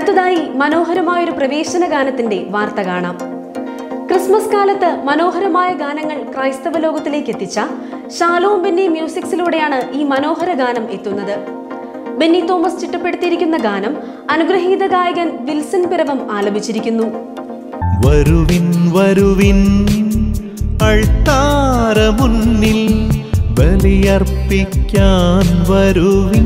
അടുത്തതായി മനോഹരമായൊരു പ്രവേശന ഗാനത്തിന്റെ വാർത്ത കാണാം ക്രിസ്മസ് കാലത്ത് മനോഹരമായ ഗാനങ്ങൾ ക്രൈസ്തവ ലോകത്തിലേക്ക് എത്തിച്ച ഷാലോം ബെന്നി മ്യൂസിക്സിലൂടെയാണ് ഈ മനോഹര ഗാനം എത്തുന്നത് ബെന്നി തോമസ് ചിട്ടപ്പെടുത്തിയിരിക്കുന്ന ഗാനം അനുഗ്രഹീത ഗായകൻ വിൽസൺ പിറവം ആലപിച്ചിരിക്കുന്നു വരുവിൻ വരുവിൻ അൾത്താര മുന്നിൽ ബലിയർപ്പിക്കാൻ വരുവിൻ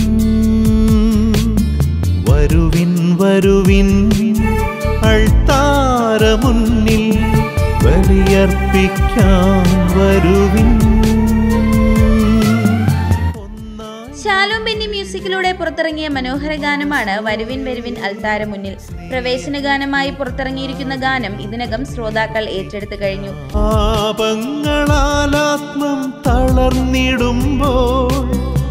വരുവിൻ വരുവിൻ അൾത്താര മുന്നിൽ ബലിയർപ്പിക്കാൻ വരുവിൻ ശാലോം ബെന്നി മ്യൂസിക്കിലൂടെ പുറത്തിറങ്ങിയ മനോഹര ഗാനമാണ് വരുവിൻ വരുവിൻ അൽത്താര മുന്നിൽ പ്രവേശന ഗാനമായി പുറത്തിറങ്ങിയിരിക്കുന്ന ഗാനം ഇതിനകം ശ്രോതാക്കൾ ഏറ്റെടുത്തു കഴിഞ്ഞു പാപങ്ങളാൽ ആത്മം തളർന്നിടുമ്പോൾ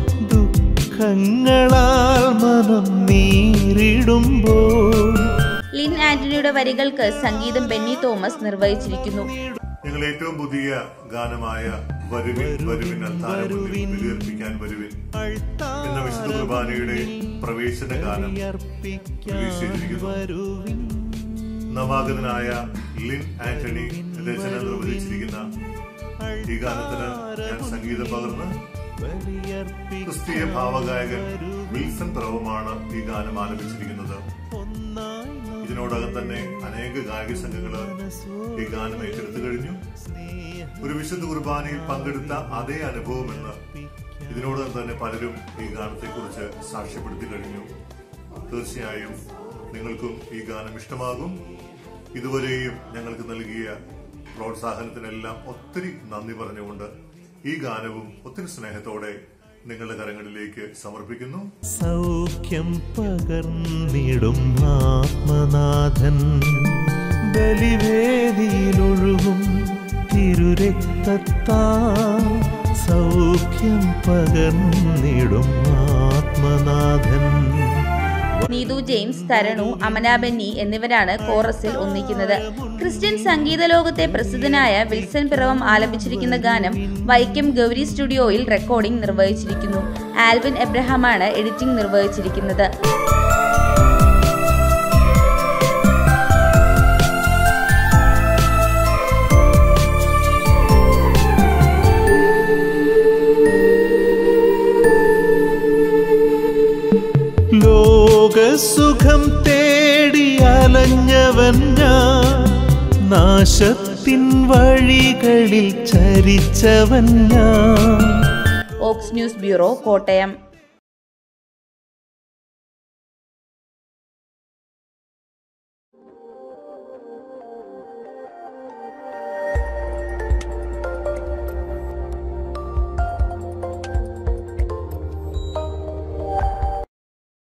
ദുഃഖങ്ങളാൽ മനം നീറിടുമ്പോൾ ലിൻ ആന്റണിയുടെ വരികൾക്ക് സംഗീതം ബെന്നി തോമസ് നിർവഹിച്ചിരിക്കുന്നു ഞങ്ങൾ ഏറ്റവും പുതിയ ഗാനമായ വരുവിൻ വരുവിൻ അൽത്താര മുന്നിൽ ബലിയർപ്പിക്കാൻ വരുവിൻ എന്ന വിശുദ്ധ കുർബാനയുടെ പ്രവേശന ഗാനം റിലീസ് ചെയ്തിരിക്കുന്നു നവാഗതനായ ലിൻ ആന്റണി രചന നിർവഹിച്ചിരിക്കുന്ന ഈ ഗാനത്തിന് ഞാൻ സംഗീതം പകർന്ന് ക്രിസ്തീയ ഭാവഗായകൻ വിൽസൺ പ്രഭുമാണ് ഈ ഗാനം ആലപിച്ചിരിക്കുന്നത് ഇതിനോടകം തന്നെ അനേക ഗായക സംഘങ്ങള് ഈ ഗാനം ഏറ്റെടുത്തു കഴിഞ്ഞു ഒരു വിശുദ്ധ കുർബാനയിൽ പങ്കെടുത്ത അതേ അനുഭവം എന്ന് ഇതിനോടകം തന്നെ പലരും ഈ ഗാനത്തെ കുറിച്ച് സാക്ഷ്യപ്പെടുത്തി കഴിഞ്ഞു തീർച്ചയായും നിങ്ങൾക്കും ഈ ഗാനം ഇഷ്ടമാകും ഇതുവരെയും ഞങ്ങൾക്ക് നൽകിയ പ്രോത്സാഹനത്തിനെല്ലാം ഒത്തിരി നന്ദി പറഞ്ഞുകൊണ്ട് ഈ ഗാനവും ഒത്തിരി സ്നേഹത്തോടെ നിങ്ങളുടെ കരങ്ങളിലേക്ക് സമർപ്പിക്കുന്നു സൗഖ്യം പകർന്നിടും ആത്മനാഥൻ ബലിവേദിയിലൊഴുകും തിരുരക്തത്താ സൗഖ്യം പകർന്നിടും ആത്മനാഥൻ നീതു ജെയിംസ് തരണു അമന ബെന്നി എന്നിവരാണ് കോറസിൽ ഒന്നിക്കുന്നത് ക്രിസ്ത്യൻ സംഗീത ലോകത്തെ പ്രസിദ്ധനായ വിൽസൺ പിറവം ആലപിച്ചിരിക്കുന്ന ഗാനം വൈക്കം ഗൗരി സ്റ്റുഡിയോയിൽ റെക്കോർഡിംഗ് നിർവഹിച്ചിരിക്കുന്നു ആൽവിൻ എബ്രഹാമാണ് എഡിറ്റിംഗ് നിർവഹിച്ചിരിക്കുന്നത് ലോകസുഖം തേടി അലഞ്ഞവൻ ഞാൻ നാശത്തിൻ വഴികളിൽ ചരിച്ചവൻ ഞാൻ ഓക്സ് ന്യൂസ് ബ്യൂറോ കോട്ടയം